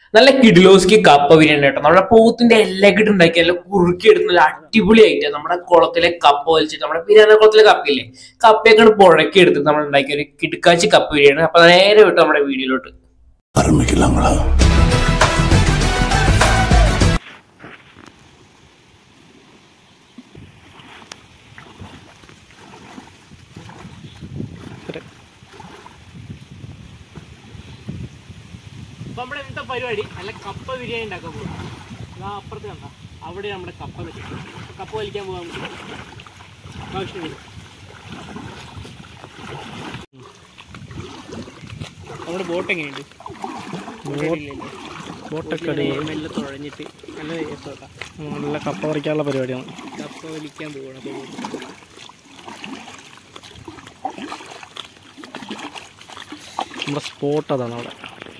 നല്ല കിഡിലോസ്ക്ക് കപ്പ ബിരിയാണി കേട്ടോ നമ്മുടെ പോത്തിന്റെ എല്ലാം കിട്ട് ഉണ്ടാക്കി നല്ല കുറുക്കി എടുത്ത് നല്ല അടിപൊളിയായിട്ട് നമ്മുടെ കുളത്തിലെ കപ്പ വലിച്ചിട്ട് നമ്മുടെ ബിരിയാണി കുളത്തിലെ കപ്പയില്ലേ കപ്പയൊക്കെ പുഴക്കി എടുത്തിട്ട് നമ്മൾ ഉണ്ടാക്കിയ ഒരു കിടുക്കാച്ചി കപ്പ ബിരിയാണി അപ്പൊ നേരെ വിട്ടു നമ്മുടെ വീഡിയോയിലോട്ട് ஆரம்பிக்கலாங்களா അപ്പൊ നമ്മുടെ ഇന്നത്തെ പരിപാടി നല്ല കപ്പ ബിരിയാണി ഉണ്ടാക്കാൻ പോകും ആ അപ്പുറത്ത് കണ്ട അവിടെ നമ്മുടെ കപ്പ വെച്ചിട്ട് കപ്പ വലിക്കാൻ പോകാൻ ആവശ്യമില്ല നമ്മുടെ ബോട്ട് എങ്ങനെയുണ്ട് ബോട്ടൊക്കെ മെല്ലെ തുഴഞ്ഞിട്ട് നല്ല രസമാക്കാം നല്ല കപ്പ പറിക്കാനുള്ള പരിപാടിയാണ് കപ്പ വലിക്കാൻ പോകണം അപ്പോൾ നമ്മുടെ സ്പോട്ട് അതാണ് അവിടെ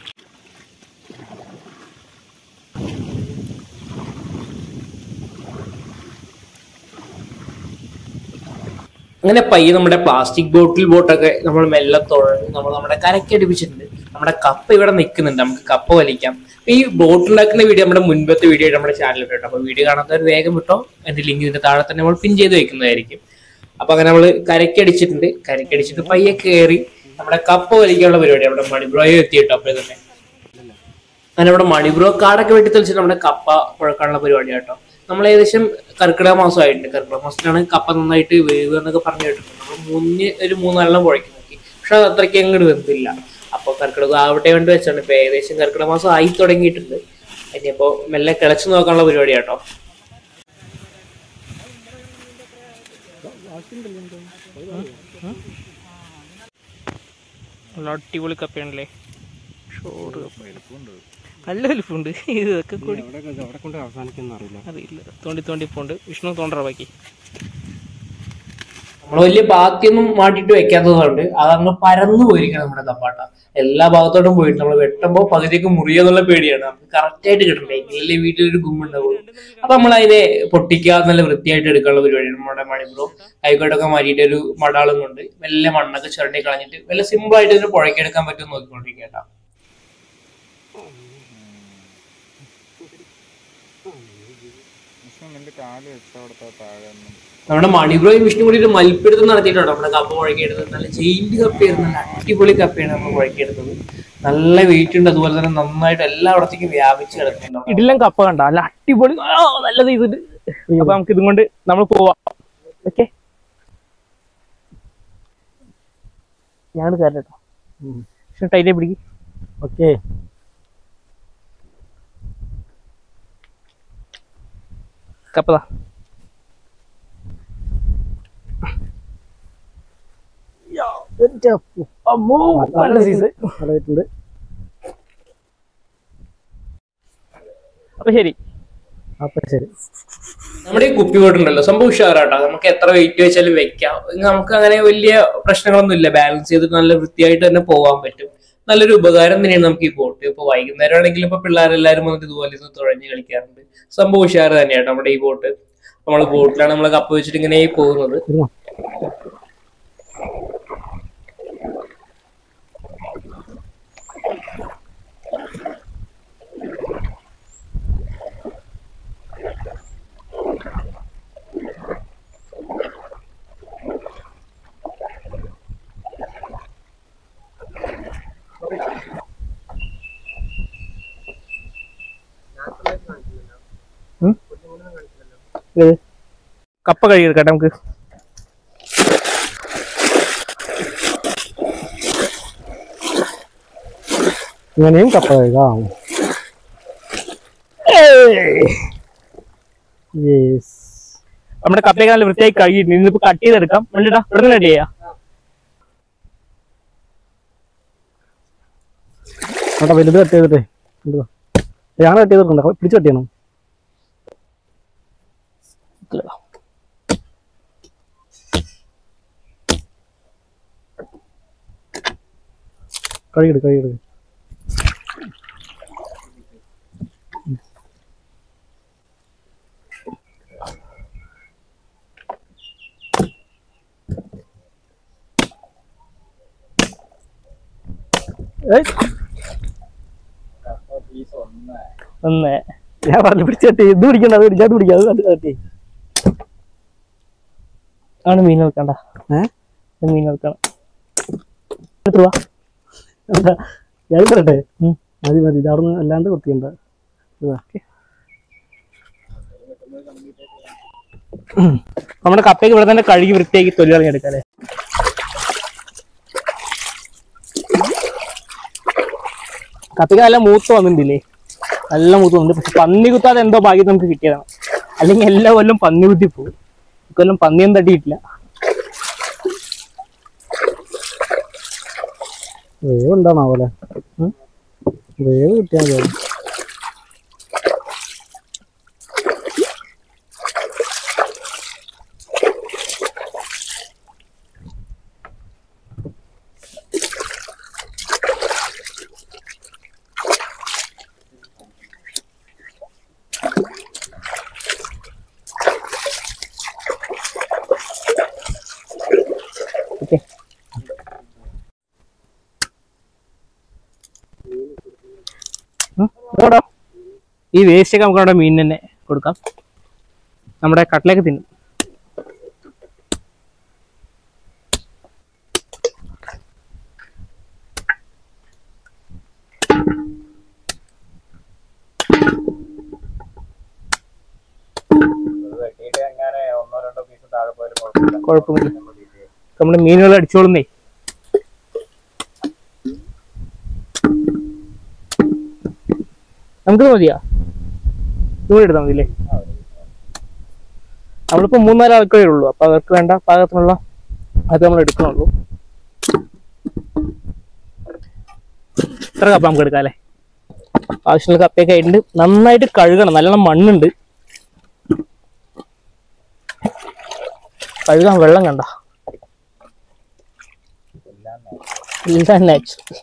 അങ്ങനെ പയ്യെ നമ്മുടെ പ്ലാസ്റ്റിക് ബോട്ടിൽ ബോട്ടൊക്കെ നമ്മൾ മെല്ലെ തുഴഞ്ഞ് നമ്മൾ നമ്മുടെ കരക്കടിപ്പിച്ചിട്ടുണ്ട് നമ്മുടെ കപ്പ ഇവിടെ നിൽക്കുന്നുണ്ട് നമുക്ക് കപ്പ വലിക്കാം അപ്പൊ ഈ ബോട്ട് ഉണ്ടാക്കുന്ന വീഡിയോ നമ്മുടെ മുൻപത്തെ വീഡിയോ നമ്മുടെ ചാനലിൽ കേട്ടോ അപ്പൊ വീഡിയോ കാണാത്തവർ വേഗം വിട്ടോ എന്റെ ലിങ്ക് ഇതിന്റെ താഴെ തന്നെ നമ്മൾ പിൻ ചെയ്ത് വെക്കുന്നതായിരിക്കും അപ്പൊ അങ്ങനെ നമ്മൾ കരക്കടിച്ചിട്ടുണ്ട് കരക്കടിച്ചിട്ട് പയ്യെ കയറി നമ്മുടെ കപ്പ വലിക്കാനുള്ള പരിപാടി നമ്മുടെ മണിബ്രോയെ എത്തിയിട്ടോ അപ്പോഴേ തന്നെ അങ്ങനെ നമ്മുടെ മണിബ്രോ കാടൊക്കെ വെട്ടി തെളിച്ചിട്ട് നമ്മുടെ കപ്പ പുഴക്കാനുള്ള പരിപാടി കേട്ടോ നമ്മൾ ഏകദേശം കർക്കിടക മാസമായിട്ടുണ്ട് കർക്കിടക മാസത്തിലാണ് കപ്പ നന്നായിട്ട് വേവ് എന്നൊക്കെ പറഞ്ഞു കേട്ടിട്ടുണ്ട് നമ്മൾ മൂന്ന് ഒരു മൂന്നാലെണ്ണം പുഴയ്ക്ക് നോക്കി പക്ഷെ അത് അത്രയ്ക്ക് അങ്ങോട്ട് വെന്തില്ല അപ്പോൾ കർക്കിടകം ആവട്ടെ വേണ്ടി വെച്ചാണ് ഇപ്പൊ ഏകദേശം കർക്കിടക മാസം ആയി തുടങ്ങിയിട്ടുണ്ട് ഇനിയിപ്പോ മെല്ലെ കിളച്ചു നോക്കാനുള്ള പരിപാടി കേട്ടോ നല്ല അടിപൊളി കപ്പയാണല്ലേ ചോറ് കപ്പ നല്ല വലിപ്പമുണ്ട് ഇതൊക്കെ കൂടി അവിടെ കൊണ്ട് അവസാനിക്കുന്ന അറിയില്ല അറിയില്ല തോണ്ടി തോണ്ടി പോണ്ട് വിഷ്ണു തോണ്ടറ ബാക്കി നമ്മൾ വലിയ ബാക്കിയൊന്നും മാറ്റിയിട്ട് വെക്കാത്തതുകൊണ്ട് അതങ്ങ് പരന്നു പോയിരിക്കണം നമ്മുടെ കപ്പാട്ട എല്ലാ ഭാഗത്തോട്ടും പോയിട്ട് നമ്മൾ വെട്ടുമ്പോൾ പകുതിയൊക്കെ മുറിയെന്നുള്ള പേടിയാണ് നമുക്ക് കറക്റ്റ് ആയിട്ട് കിട്ടണ്ടേ എങ്കിലല്ലേ വീട്ടിലൊരു ഗുമ്മുണ്ടാവുള്ളൂ അപ്പൊ നമ്മൾ അതിനെ പൊട്ടിക്കുക നല്ല വൃത്തിയായിട്ട് എടുക്കാനുള്ള പരിപാടിയാണ് നമ്മുടെ മണിപ്പുറം കൈക്കോട്ടൊക്കെ മാറ്റിയിട്ട് ഒരു മടാളും കൊണ്ട് മെല്ലെ മണ്ണൊക്കെ ചുരണ്ടി കളഞ്ഞിട്ട് വല്ല സിമ്പിൾ ആയിട്ട് ഇതിന് പുഴക്കെടുക്കാൻ പറ്റും നോക്കിക്കൊണ്ടിരിക്കുക കേട്ടോ നമ്മുടെ മണിബ്രോയും വിഷ്ണു കൂടി ഒരു മൽപ്പിടുത്തം നടത്തിയിട്ടുണ്ട് നമ്മുടെ കപ്പ പുഴക്കെടുത്തത് നല്ല ജയിന്റ് കപ്പയായിരുന്നു നല്ല അടിപൊളി കപ്പയാണ് നമ്മൾ പുഴക്കെടുത്തത് നല്ല വെയിറ്റ് ഉണ്ട് അതുപോലെ തന്നെ നന്നായിട്ട് എല്ലായിടത്തേക്കും വ്യാപിച്ച് കിടക്കുന്നുണ്ട് ഇടിലും കപ്പ കണ്ട നല്ല അടിപൊളി ആ, നല്ലത് ഇത് അപ്പൊ നമുക്ക് ഇതും കൊണ്ട് നമ്മൾ പോവാം ഓക്കെ ഞാൻ കയറട്ടോ പക്ഷെ ടൈറ്റേ പിടിക്കും ഓക്കെ കപ്പതാ അമ്മോ നല്ല സീസ് കളയിട്ടുണ്ട് അപ്പൊ ശരി അപ്പൊ ശരി നമ്മുടെ ഈ കുപ്പി ഉണ്ടല്ലോ സംഭവം ഉഷാറാട്ടോ നമുക്ക് എത്ര വെയിറ്റ് വെച്ചാലും വെക്കാം നമുക്ക് അങ്ങനെ വലിയ പ്രശ്നങ്ങളൊന്നും ഇല്ല ബാലൻസ് ചെയ്തിട്ട് നല്ല വൃത്തിയായിട്ട് തന്നെ പോകാൻ പറ്റും നല്ലൊരു ഉപകാരം തന്നെയാണ് നമുക്ക് ഈ ബോട്ട് ഇപ്പൊ വൈകുന്നേരം ആണെങ്കിലും ഇപ്പൊ പിള്ളേരെല്ലാരും വന്നിട്ട് ഇതുപോലെ ഇത് തുഴഞ്ഞ് കളിക്കാറുണ്ട് സംഭവം ഉഷാറ് തന്നെയാണ് നമ്മുടെ ഈ ബോട്ട് നമ്മൾ ബോട്ടിലാണ് നമ്മൾ കപ്പ് വെച്ചിട്ട് ഇങ്ങനെ പോകുന്നത് ഇരുന്നോ. കപ്പ കഴുകിയെടുക്കട്ടെ നമുക്ക് ഇങ്ങനെയും കപ്പ കഴുകാം യെസ് നമ്മുടെ കപ്പയൊക്കെ നല്ല വൃത്തിയായി കഴുകിയിട്ടുണ്ട് ഇന്നിപ്പോ കട്ട് ചെയ്തെടുക്കാം വേണ്ടിട്ടാ ഇവിടെ നിന്ന് കട്ട് ചെയ്യാം അവിടെ വലുത് കട്ട് ചെയ്തിട്ടേ കൊണ്ടുവാ. ഞാൻ കട്ട് ചെയ്തിട്ടുണ്ട് പിടിച്ച് കട്ട് ചെയ്യണം കഴുകിട് കഴുകിട് ഏയ് ഒന്ന് ഞാൻ പറഞ്ഞു പിടിച്ചെട്ടി ഇത് പിടിക്കണ്ട അത് പിടിക്കാതെ പിടിക്കാം അത് കണ്ട് കെട്ടി ആണ് മീൻ വെക്കണ്ട ഏഹ് മീൻ വെക്കണം എടുത്തു വാ എന്താ ഞാൻ പറയട്ടെ മതി മതി ഇത് അവിടുന്ന് അല്ലാണ്ട് കുത്തിയുണ്ട് നമ്മുടെ കപ്പയ്ക്ക് ഇവിടെ തന്നെ കഴുകി വൃത്തിയാക്കി തൊലി കളഞ്ഞെടുക്കാം അല്ലേ കപ്പയ്ക്ക് നല്ല മൂത്ത് വന്നിട്ടില്ലേ നല്ല മൂത്ത് വന്നിട്ടുണ്ട് പക്ഷെ പന്നി കുത്താതെ എന്തോ ഭാഗ്യം നമുക്ക് കിട്ടിയതാണ് അല്ലെങ്കിൽ എല്ലാ കൊല്ലം പന്നി കുത്തി പോകും ഇക്കൊല്ലം പന്നിയും തട്ടിയിട്ടില്ല വേവ് ഉണ്ടാണോ പോലെ വേവ് കിട്ടിയാൽ മതി ഓക്കെ ഇതോടോ ഈ വേസ്റ്റ് ഒക്കെ നമുക്ക് അവിടെ മീൻ തന്നെ കൊടുക്കാം നമ്മുടെ കട്ടിലേക്ക് തിന്നും കുഴപ്പമില്ല നമ്മുടെ മീനുകൾ അടിച്ചോളുന്നേ നമുക്ക് മതിയാ ഇതുകൂടി എടുത്താൽ മതിയില്ലേ നമ്മളിപ്പോ മൂന്നാല് ആൾക്കാരേ ഉള്ളൂ അപ്പൊ അവർക്ക് വേണ്ട പാകത്തിനുള്ള അത് നമ്മൾ എടുക്കണുള്ളൂ ഇത്ര കപ്പ നമുക്ക് എടുക്കാം അല്ലേ ആവശ്യമുള്ള കപ്പയൊക്കെ ആയിട്ടുണ്ട് നന്നായിട്ട് കഴുകണം നല്ലോണം മണ്ണുണ്ട് കഴുകാൻ വെള്ളം കണ്ട എല്ലാം നാച്ചുറൽ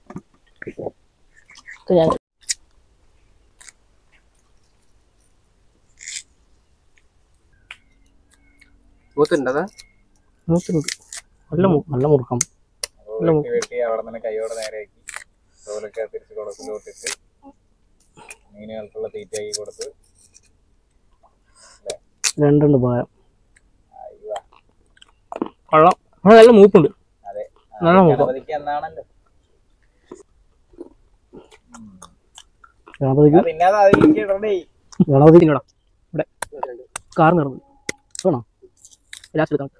ഞാൻ മൂത്തുണ്ടതാ മൂത്തുണ്ട് നല്ല മൂ നല്ല മുറുക്കം നല്ല മൂ വെട്ടി അവിടെ നിന്ന് കൈയോടെ നേരെയാക്കി തോലൊക്കെ തിരിച്ച് കുളത്തിലോട്ടിട്ട് മീനുകൾക്കുള്ള തീറ്റയാക്കി കൊടുത്ത് രണ്ടുണ്ട് പോയാൽ അയ്യോ കൊള്ളാം ആ, നല്ല മൂപ്പുണ്ട് അതെ നല്ല മൂപ്പം ഗണപതിക്ക് എന്നാണല്ലോ ഗണപതിക്ക് അത് തിന്നാതെ അതിലേക്ക് ഇടണ്ടേ ഗണപതി പിന്നോടാ ഇവിടെ കാർ നിർന്നു വേണോ ലാസ്റ്റ് എടുക്കാം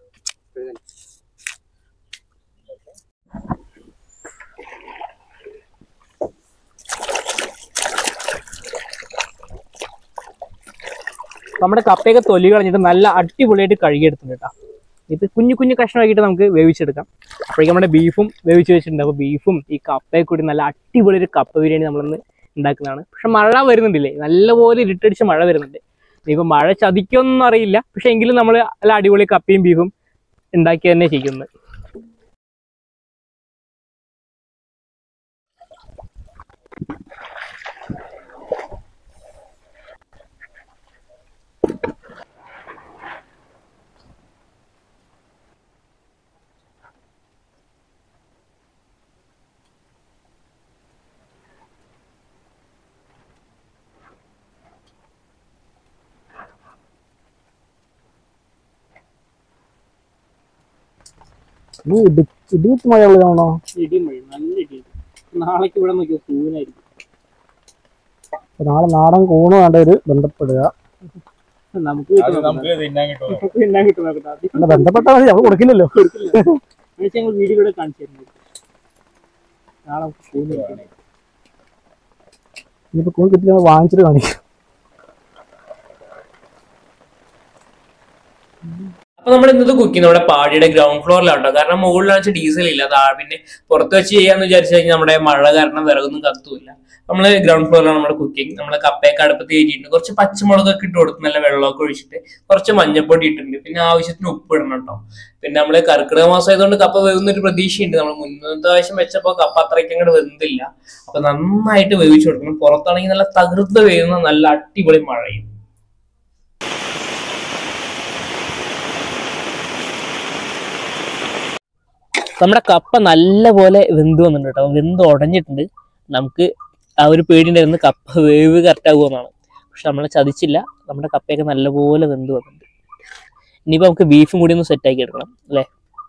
നമ്മുടെ കപ്പയൊക്കെ തൊലി കളഞ്ഞിട്ട് നല്ല അടിപൊളിയായിട്ട് കഴുകിയെടുത്തിട്ടുണ്ട് കേട്ടോ ഇത് കുഞ്ഞു കുഞ്ഞു കഷ്ണമാക്കിയിട്ട് നമുക്ക് വേവിച്ചെടുക്കാം അപ്പോഴേക്കും നമ്മുടെ ബീഫും വേവിച്ച് വെച്ചിട്ടുണ്ട് അപ്പോൾ ബീഫും ഈ കപ്പയെ കൂടി നല്ല അടിപൊളി ഒരു കപ്പ ബിരിയാണി നമ്മളിന്ന് ഉണ്ടാക്കുന്നതാണ് പക്ഷെ മഴ വരുന്നുണ്ടില്ലേ നല്ലപോലെ ഇരുട്ടടിച്ച് മഴ വരുന്നുണ്ട് ഇനിയിപ്പോൾ മഴ ചതിക്കൊന്നും അറിയില്ല പക്ഷെ എങ്കിലും നമ്മൾ നല്ല അടിപൊളി കപ്പയും ബീഫും ഉണ്ടാക്കി തന്നെ ചെയ്യുന്നത് ഇത് ഇടി ഇടിവിട്ട് മഴയുള്ളതാണോ ഇടിയും മഴ നല്ല ഇടി നാളേക്ക് ഇവിടെ നോക്കിയോ സൂര്യനായിരിക്കും നാളെ നാടൻ കൂണുമായിട്ട് ഒരു ബന്ധപ്പെടുക നമുക്ക് അത് കിട്ടും നമുക്ക് തിന്നാൻ കിട്ടുമോ തിന്നാൻ കിട്ടും നോക്കട്ടെ അത് പിന്നെ ബന്ധപ്പെട്ടാൽ മതി നമ്മൾ കൊടുക്കില്ലല്ലോ എന്നുവെച്ചാൽ ഞങ്ങൾ വീഡിയോയിലൂടെ കാണിച്ചു തരുന്നത് നാളെ നമുക്ക് സൂര്യനായിരിക്കും ഇനിയിപ്പോൾ കൂൺ കിട്ടി നമ്മൾ വാങ്ങിച്ചിട്ട് കാണിക്കും അപ്പൊ നമ്മൾ ഇന്നത്തെ കുക്കിംഗ് നമ്മുടെ പാടിയുടെ ഗ്രൗണ്ട് ഫ്ലോറിലാട്ടോ കാരണം മുകളിലാണ് വെച്ചാൽ ഡീസൽ ഇല്ല താഴെ പിന്നെ പുറത്ത് വെച്ച് ചെയ്യാന്ന് വിചാരിച്ചു കഴിഞ്ഞാൽ നമ്മുടെ മഴ കാരണം വിറകൊന്നും കത്തൂല്ല നമ്മള് ഗ്രൗണ്ട് ഫ്ലോറിലാണ് നമ്മുടെ കുക്കിംഗ് നമ്മള് കപ്പയൊക്കെ അടുപ്പത്ത് കയറ്റിയിട്ടുണ്ട് കുറച്ച് പച്ചമുളകൊക്കെ ഇട്ട് കൊടുത്ത് നല്ല വെള്ളമൊക്കെ ഒഴിച്ചിട്ട് കുറച്ച് മഞ്ഞപ്പൊടി ഇട്ടിട്ടുണ്ട് പിന്നെ ആവശ്യത്തിന് ഉപ്പ് ഇടണം കേട്ടോ പിന്നെ നമ്മള് കർക്കിടക മാസം ആയതുകൊണ്ട് കപ്പ വേവുന്ന ഒരു പ്രതീക്ഷയുണ്ട് നമ്മൾ മുന്നത്തെ പ്രാവശ്യം വെച്ചപ്പോൾ കപ്പ അത്രയ്ക്ക് അങ്ങോട്ട് വെന്തില്ല അപ്പൊ നന്നായിട്ട് വേവിച്ചു കൊടുക്കണം പുറത്താണെങ്കിൽ നല്ല തകർത്ത് വേവുന്ന നല്ല അടിപൊളി മഴയും നമ്മുടെ കപ്പ നല്ല പോലെ വെന്ത് വന്നിട്ടുണ്ട് കേട്ടോ വെന്ത് ഉടഞ്ഞിട്ടുണ്ട് നമുക്ക് ആ ഒരു പേടിയുണ്ടായിരുന്നു കപ്പ വേവ് കറക്റ്റ് ആകുമെന്നാണ് പക്ഷെ നമ്മളെ ചതിച്ചില്ല നമ്മുടെ കപ്പയൊക്കെ നല്ലപോലെ വെന്ത് വന്നിട്ടുണ്ട് ഇനിയിപ്പോൾ നമുക്ക് ബീഫും കൂടി ഒന്ന് സെറ്റാക്കി എടുക്കണം അല്ലേ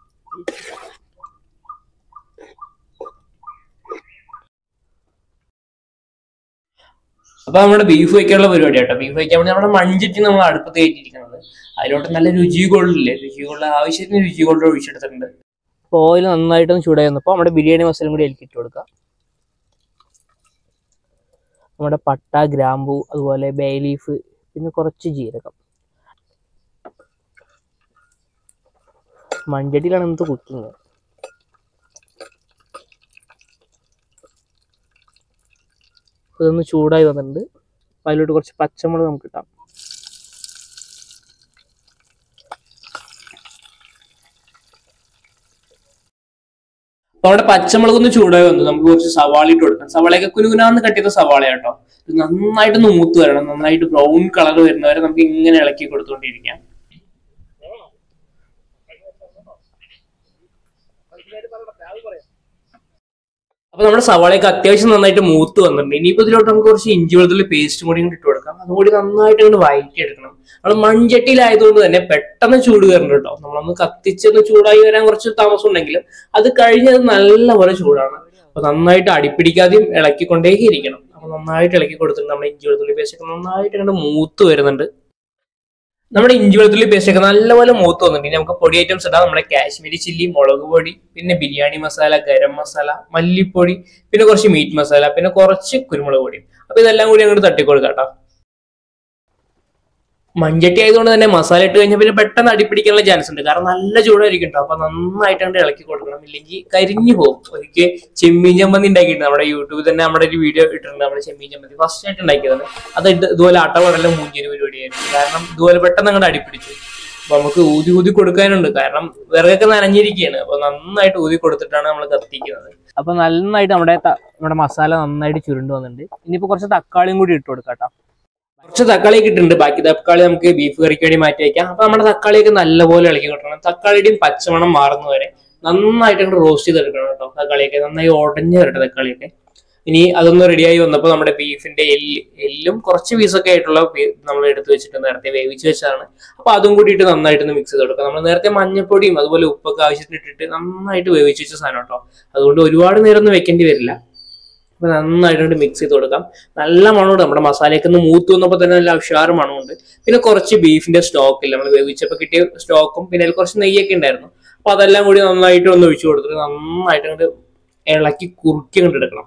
അപ്പൊ നമ്മുടെ ബീഫ് വയ്ക്കാനുള്ള പരിപാടി കേട്ടോ ബീഫ് വയ്ക്കാൻ വേണ്ടി നമ്മുടെ മൺചട്ടി നമ്മൾ അടുപ്പത്ത് കയറ്റിയിരിക്കുന്നത് അതിലോട്ട് നല്ല രുചി കൊള്ളില്ലേ രുചി കൊള്ള ആവശ്യത്തിന് രുചി കൊണ്ട് ഒഴിച്ചെടുത്തിട്ടുണ്ട് അപ്പോൾ ഓയിൽ നന്നായിട്ടൊന്ന് ചൂടായി വന്നപ്പോൾ നമ്മുടെ ബിരിയാണി മസാലയും കൂടി അതിലേക്ക് ഇട്ട് കൊടുക്കുക നമ്മുടെ പട്ട ഗ്രാമ്പു അതുപോലെ ബേ ലീഫ് പിന്നെ കുറച്ച് ജീരകം മൺചട്ടിയിലാണ് ഇന്നത്തെ കുക്കിങ് ഇതൊന്ന് ചൂടായി വന്നിട്ടുണ്ട് അപ്പോൾ അതിലോട്ട് കുറച്ച് പച്ചമുളക് നമുക്ക് ഇട്ടാം അപ്പൊ അവിടെ പച്ചമുളക് ഒന്ന് ചൂടായി വന്നു നമുക്ക് കുറച്ച് സവാള ഇട്ട് കൊടുക്കാം സവാളയൊക്കെ കുനുകുനാന്ന് കട്ട് ചെയ്ത സവാള കേട്ടോ ഇത് നന്നായിട്ടൊന്ന് മൂത്ത് വരണം നന്നായിട്ട് ബ്രൗൺ കളർ വരുന്നവരെ നമുക്ക് ഇങ്ങനെ ഇളക്കി കൊടുത്തുകൊണ്ടിരിക്കാം അപ്പൊ നമ്മുടെ സവാളയൊക്കെ അത്യാവശ്യം നന്നായിട്ട് മൂത്ത് വന്നിട്ടുണ്ട് ഇനിയിപ്പോ ഇതിലോട്ട് നമുക്ക് കുറച്ച് ഇഞ്ചി വെളുത്തുള്ളി പേസ്റ്റും കൂടി ഇങ്ങോട്ട് ഇട്ട് കൊടുക്കാം അതും കൂടി നന്നായിട്ട് ഇങ്ങോട്ട് വഴറ്റി എടുക്കണം നമ്മൾ മൺചട്ടിയിലായതുകൊണ്ട് തന്നെ പെട്ടെന്ന് ചൂട് കയറുന്നുണ്ട് കേട്ടോ നമ്മളൊന്ന് കത്തിച്ചൊന്ന് ചൂടായി വരാൻ കുറച്ച് താമസം ഉണ്ടെങ്കിലും അത് കഴിഞ്ഞത് നല്ലപോലെ ചൂടാണ് അപ്പൊ നന്നായിട്ട് അടിപ്പിടിക്കാതെയും ഇളക്കിക്കൊണ്ടേ ഇരിക്കണം അപ്പൊ നന്നായിട്ട് ഇളക്കി കൊടുത്തിട്ടുണ്ട് നമ്മുടെ ഇഞ്ചി വെളുത്തുള്ളി പേസ്റ്റ് ഒക്കെ നന്നായിട്ട് ഇങ്ങോട്ട് മൂത്ത് വരുന്നുണ്ട് നമ്മുടെ ഇഞ്ചി വെളുത്തുള്ളി പേസ്റ്റ് ഒക്കെ നല്ലപോലെ മൂത്ത് വന്നിട്ടുണ്ട് ഇനി നമുക്ക് പൊടി ഐറ്റംസ് ഇടാം നമ്മുടെ കാശ്മീരി ചില്ലി മുളക് പൊടി പിന്നെ ബിരിയാണി മസാല ഗരം മസാല മല്ലിപ്പൊടി പിന്നെ കുറച്ച് മീറ്റ് മസാല പിന്നെ കുറച്ച് കുരുമുളക് പൊടി അപ്പൊ ഇതെല്ലാം കൂടി അങ്ങോട്ട് തട്ടിക്കൊടുക്കാം കേട്ടോ മൺചട്ടി ആയതുകൊണ്ട് തന്നെ മസാല ഇട്ട് കഴിഞ്ഞാൽ പിന്നെ പെട്ടെന്ന് അടിപ്പിടിക്കാനുള്ള ചാൻസ് ഉണ്ട് കാരണം നല്ല ചൂടായിരിക്കും കേട്ടോ അപ്പൊ നന്നായിട്ട് അങ്ങോട്ട് ഇളക്കി കൊടുക്കണം ഇല്ലെങ്കിൽ കരിഞ്ഞു പോകും ഒരിക്കൽ ചെമ്മീൻ ചമ്മന്തി ഉണ്ടാക്കിയിട്ടുണ്ട് നമ്മുടെ യൂട്യൂബിൽ തന്നെ നമ്മുടെ ഒരു വീഡിയോ ഇട്ടിട്ടുണ്ട് നമ്മുടെ ചെമ്മീൻ ചമ്മന്തി ഫസ്റ്റ് ആയിട്ട് ഉണ്ടാക്കിയതാണ് അത് ഇത് ഇതുപോലെ അട്ടവടലും മൂഞ്ചൊരു പരിപാടിയായിരുന്നു കാരണം ഇതുപോലെ പെട്ടെന്ന് അങ്ങോട്ട് അടിപ്പിടിച്ചു അപ്പൊ നമുക്ക് ഊതി ഊതി കൊടുക്കാനുണ്ട് കാരണം വിറകൊക്കെ നനഞ്ഞിരിക്കുകയാണ് അപ്പൊ നന്നായിട്ട് ഊതി കൊടുത്തിട്ടാണ് നമ്മൾ കത്തിക്കുന്നത് അപ്പോൾ നന്നായിട്ട് നമ്മുടെ ത- നമ്മുടെ മസാല നന്നായിട്ട് ചുരുണ്ട് വന്നിട്ടുണ്ട് ഇനിയിപ്പോൾ കുറച്ച് തക്കാളിയും കൂടി ഇട്ട് കൊടുക്കാം കേട്ടോ കുറച്ച് തക്കാളി ഇട്ടിട്ടുണ്ട് ബാക്കി തക്കാളി നമുക്ക് ബീഫ് കറിക്ക് വേണ്ടി മാറ്റി വയ്ക്കാം അപ്പൊ നമ്മുടെ തക്കാളിയൊക്കെ നല്ലപോലെ ഇളക്കി കൊടുക്കണം തക്കാളിയുടെയും പച്ചമണം മാറുന്ന വരെ നന്നായിട്ട് അങ്ങോട്ട് റോസ്റ്റ് ചെയ്തെടുക്കണം കേട്ടോ തക്കാളിയൊക്കെ നന്നായി ഉടഞ്ഞു വരട്ടെ തക്കാളിയൊക്കെ ഇനി അതൊന്ന് റെഡിയായി വന്നപ്പോൾ നമ്മുടെ ബീഫിന്റെ എല്ല് എല്ലും കുറച്ച് പീസൊക്കെ ആയിട്ടുള്ള നമ്മൾ എടുത്ത് വെച്ചിട്ട് നേരത്തെ വേവിച്ച് വെച്ചതാണ് അപ്പൊ അതും കൂടിയിട്ട് നന്നായിട്ടൊന്ന് മിക്സ് ചെയ്ത് കൊടുക്കാം നമ്മൾ നേരത്തെ മഞ്ഞപ്പൊടിയും അതുപോലെ ഉപ്പൊക്കെ ആവശ്യത്തിന് ഇട്ടിട്ട് നന്നായിട്ട് വേവിച്ച് വെച്ച സാധനം കേട്ടോ അതുകൊണ്ട് ഒരുപാട് നേരം ഒന്നും വെക്കേണ്ടി വരില്ല അപ്പൊ നന്നായിട്ട് മിക്സ് ചെയ്ത് കൊടുക്കാം നല്ല മണമുണ്ട് നമ്മുടെ മസാലയൊക്കെ ഒന്ന് മൂത്ത് വന്നപ്പോൾ തന്നെ നല്ല ഉഷാറ് മണമുണ്ട് പിന്നെ കുറച്ച് ബീഫിന്റെ സ്റ്റോക്ക് ഇല്ല നമ്മൾ വേവിച്ചപ്പോൾ കിട്ടിയ സ്റ്റോക്കും പിന്നെ അതിൽ കുറച്ച് നെയ്യൊക്കെ ഉണ്ടായിരുന്നു അപ്പൊ അതെല്ലാം കൂടി നന്നായിട്ട് ഒന്ന് ഒഴിച്ചു കൊടുത്തിട്ട് നന്നായിട്ട് അങ്ങോട്ട് ഇളക്കി കുറുക്കി അങ്ങോട്ട് എടുക്കണം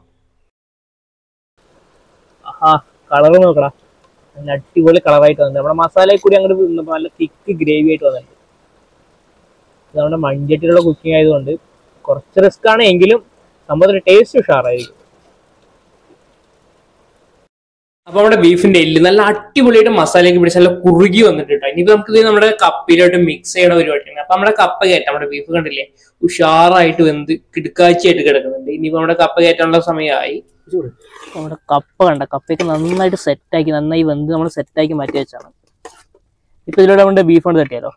ആ കളർ നോക്കടാ നല്ല അടിപൊളി കളറായിട്ട് വന്നിട്ടുണ്ട് നമ്മുടെ മസാലയിൽ കൂടി അങ്ങോട്ട് വന്നപ്പോൾ നല്ല തിക്ക് ഗ്രേവി ആയിട്ട് വന്നിട്ടുണ്ട് ഇത് നമ്മുടെ മൺചട്ടിയിലുള്ള കുക്കിംഗ് ആയതുകൊണ്ട് കുറച്ച് റിസ്ക് ആണ് എങ്കിലും സംഭവത്തിന് ടേസ്റ്റ് ഉഷാറായിരിക്കും അപ്പൊ നമ്മുടെ ബീഫിന്റെ എല്ല് നല്ല അടിപൊളിയായിട്ട് മസാലയൊക്കെ പിടിച്ച് നല്ല കുറുകി വന്നിട്ട് കേട്ടോ ഇനിയിപ്പോ നമുക്ക് ഇത് നമ്മുടെ കപ്പയിലോട്ട് മിക്സ് ചെയ്യണ പരിപാടിയാണ് അപ്പൊ നമ്മുടെ കപ്പ കയറ്റാം നമ്മുടെ ബീഫ് കണ്ടില്ലേ ഉഷാറായിട്ട് വെന്ത് കിടുക്കാഴ്ചയായിട്ട് കിടക്കുന്നുണ്ട് ഇനിയിപ്പോ നമ്മുടെ കപ്പ കയറ്റാനുള്ള സമയമായി നമ്മുടെ കപ്പ കണ്ട കപ്പയൊക്കെ നന്നായിട്ട് സെറ്റാക്കി നന്നായി വെന്ത് നമ്മൾ സെറ്റാക്കി മാറ്റി വെച്ചാണ് ഇപ്പൊ ഇതിലൂടെ നമ്മുടെ ബീഫ് കൊണ്ട് തട്ടിയാലോ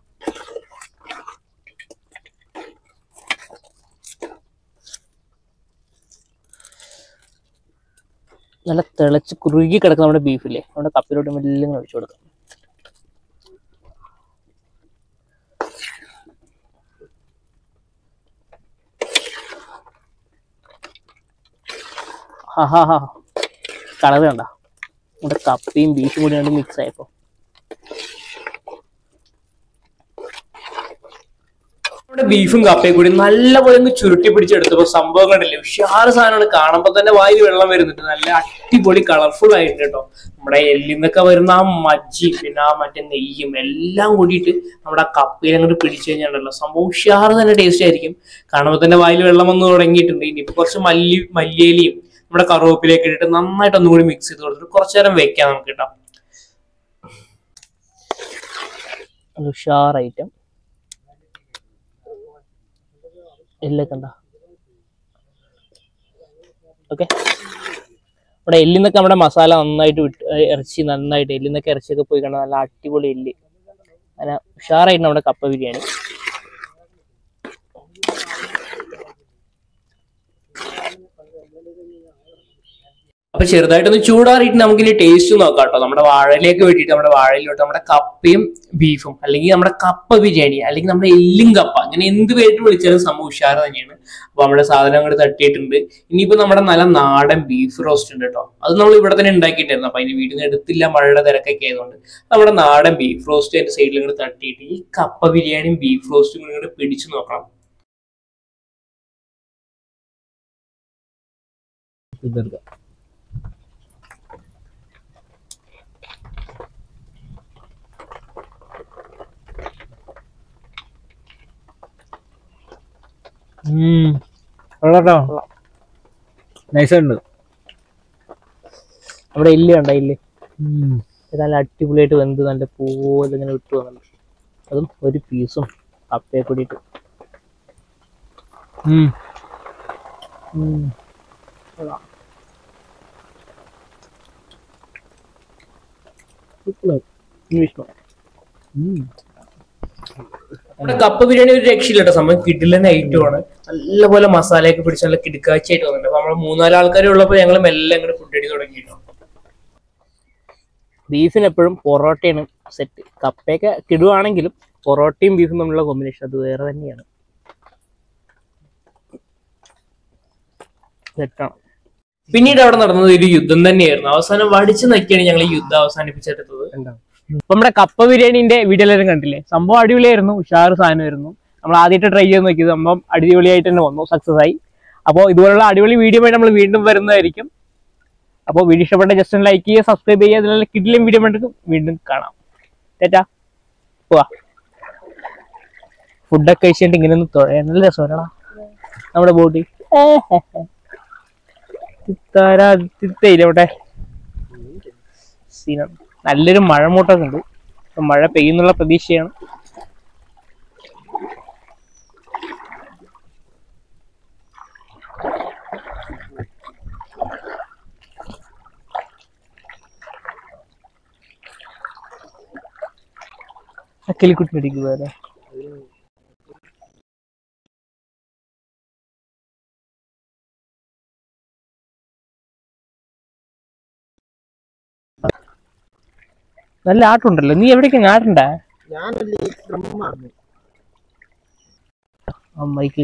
നല്ല തിളച്ച് കുറുകി കിടക്കുന്ന നമ്മുടെ ബീഫില്ലേ നമ്മുടെ കപ്പിലോട്ട് മെല്ലെ ഇങ്ങനെ ഒഴിച്ചു കൊടുക്കാം ഹാ ഹാ ഹാ കളർ കണ്ട നമ്മുടെ കപ്പയും ബീഫും കൂടി കണ്ട് മിക്സ് ആയപ്പോ നമ്മുടെ ബീഫും കപ്പയും കൂടി നല്ലപോലെ അങ്ങ് ചുരുട്ടി പിടിച്ചെടുത്തപ്പോ സംഭവം കണ്ടില്ലേ ഉഷാറ് സാധനമാണ് കാണുമ്പോ തന്നെ വായിൽ വെള്ളം വരുന്നുണ്ട് നല്ല അടിപൊളി കളർഫുൾ ആയിട്ട് കേട്ടോ നമ്മുടെ എല്ലിൽ നിന്നൊക്കെ വരുന്ന ആ മജ്ജി പിന്നെ ആ മറ്റേ നെയ്യും എല്ലാം കൂടിയിട്ട് നമ്മുടെ ആ കപ്പയിൽ അങ്ങോട്ട് പിടിച്ചു കഴിഞ്ഞാണ്ടല്ലോ സംഭവം ഉഷാറ് തന്നെ ടേസ്റ്റ് ആയിരിക്കും കാണുമ്പോ തന്നെ വായിൽ വെള്ളം വന്ന് തുടങ്ങിയിട്ടുണ്ട് ഇനിയിപ്പോ കുറച്ച് മല്ലി മല്ലിയിലയും നമ്മുടെ കറുവേപ്പിലേക്ക് ഇട്ടിട്ട് നന്നായിട്ട് ഒന്നും കൂടി മിക്സ് ചെയ്ത് കൊടുത്തിട്ട് കുറച്ചു നേരം വെക്കാം നമുക്ക് കേട്ടോ നല്ല ഉഷാർ ഐറ്റം എല്ലൊക്കെ ഉണ്ടാ ഓക്കെ നമ്മുടെ എല്ലിന്നൊക്കെ നമ്മുടെ മസാല നന്നായിട്ട് വിട്ട് ഏ, ഇറച്ചി നന്നായിട്ട് എല്ലിന്നൊക്കെ ഇറച്ചിയൊക്കെ പോയി കണ്ടാൽ നല്ല അടിപൊളി എല്ല് അങ്ങനെ ഉഷാറായിട്ട് നമ്മുടെ കപ്പ ബിരിയാണി അപ്പൊ ചെറുതായിട്ടൊന്ന് ചൂടാറിയിട്ട് നമുക്ക് ഇനി ടേസ്റ്റ് നോക്കാം കേട്ടോ നമ്മുടെ വാഴയിലേക്ക് വേണ്ടിയിട്ട് നമ്മുടെ വാഴയിലോട്ട് നമ്മുടെ കപ്പയും ബീഫും അല്ലെങ്കിൽ നമ്മുടെ കപ്പ ബിരിയാണി അല്ലെങ്കിൽ നമ്മുടെ എല്ലും കപ്പ അങ്ങനെ എന്ത് പേരിട്ട് വിളിച്ചാലും സംഭവം ഉഷാറ് തന്നെയാണ് അപ്പൊ നമ്മുടെ സാധനം അങ്ങോട്ട് തട്ടിയിട്ടുണ്ട് ഇനിയിപ്പോ നമ്മുടെ നല്ല നാടൻ ബീഫ് റോസ്റ്റ് ഉണ്ട് കേട്ടോ അത് നമ്മൾ ഇവിടെ തന്നെ ഉണ്ടാക്കിയിട്ടായിരുന്നു അപ്പൊ അതിന് വീട്ടിൽ നിന്ന് എടുത്തില്ല മഴയുടെ തിരക്കൊക്കെ ആയതുകൊണ്ട് നമ്മുടെ നാടൻ ബീഫ് റോസ്റ്റ് അതിന്റെ സൈഡിൽ ഇങ്ങോട്ട് തട്ടിയിട്ട് ഈ കപ്പ ബിരിയാണിയും ബീഫ് റോസ്റ്റും ഇങ്ങോട്ട് പിടിച്ചു നോക്കണം ഇതെടുക്കാം കൊള്ളാട്ടോ നൈസുണ്ട് നമ്മുടെ ഇല്ല് കണ്ട ഇല്ല് ഇത് നല്ല അടിപൊളിയായിട്ട് വെന്ത് നല്ല പോലെ ഇങ്ങനെ വിട്ടു വന്നുണ്ട് അതും ഒരു പീസും കപ്പയെ കൂടിയിട്ട് വിഷ്ണു നമ്മുടെ കപ്പ ബിരിയാണി ഒരു രക്ഷയില്ല കേട്ടോ സംഭവം കിടിലൻ ഐറ്റമാണ് നല്ലപോലെ മസാലയൊക്കെ പിടിച്ച് നല്ല കിടുക്കാഴ്ചയായിട്ട് വന്നിട്ടുണ്ട് അപ്പൊ നമ്മള് മൂന്നാല് ആൾക്കാർ ഉള്ളപ്പോൾ ഞങ്ങൾ മെല്ലെ അങ്ങോട്ട് ഫുഡ് അടി തുടങ്ങിയിട്ടോ ബീഫിന് എപ്പോഴും പൊറോട്ടയാണ് സെറ്റ് കപ്പയൊക്കെ കിടുവാണെങ്കിലും പൊറോട്ടയും ബീഫും തമ്മിലുള്ള കോമ്പിനേഷൻ അത് വേറെ തന്നെയാണ് സെറ്റാണ് പിന്നീട് അവിടെ നടന്നത് ഒരു യുദ്ധം തന്നെയായിരുന്നു അവസാനം വടിച്ചു നക്കിയാണ് ഞങ്ങൾ ഈ യുദ്ധം അവസാനിപ്പിച്ചെടുത്തത് ഇപ്പൊ നമ്മുടെ കപ്പ ബിരിയാണിന്റെ വീഡിയോ എല്ലാവരും കണ്ടില്ലേ സംഭവം അടിപൊളിയായിരുന്നു ഉഷാറ് സാധനമായിരുന്നു നമ്മൾ ആദ്യമായിട്ട് ട്രൈ ചെയ്ത് നോക്കിയത് സംഭവം അടിപൊളിയായിട്ട് തന്നെ വന്നു സക്സസ് ആയി അപ്പോൾ ഇതുപോലുള്ള അടിപൊളി വീഡിയോ ആയിട്ട് നമ്മൾ വീണ്ടും വരുന്നതായിരിക്കും അപ്പോൾ വീഡിയോ ഇഷ്ടപ്പെട്ട ജസ്റ്റ് ഒന്ന് ലൈക്ക് ചെയ്യുക സബ്സ്ക്രൈബ് ചെയ്യുക അതിലുള്ള കിഡിലും വീഡിയോ വേണ്ടി വീണ്ടും കാണാം ചേട്ടാ പോവാ ഫുഡൊക്കെ കഴിച്ചിട്ട് ഇങ്ങനെ ഒന്ന് തുഴയാൻ നല്ല രസമല്ലടാ നമ്മുടെ ബോഡി തിത്തയില്ല അവിടെ സീനാണ് നല്ലൊരു മഴ മൂട്ടൊക്കെ ഉണ്ട് അപ്പൊ മഴ പെയ്യുന്നുള്ള പ്രതീക്ഷയാണ് കിളിക്കുട്ടി അടിക്കുക അല്ലേ നല്ല ആട്ടുണ്ടല്ലോ നീ എവിടേക്കാ ആട്ടണ്ട അമ്മയ്ക്ക്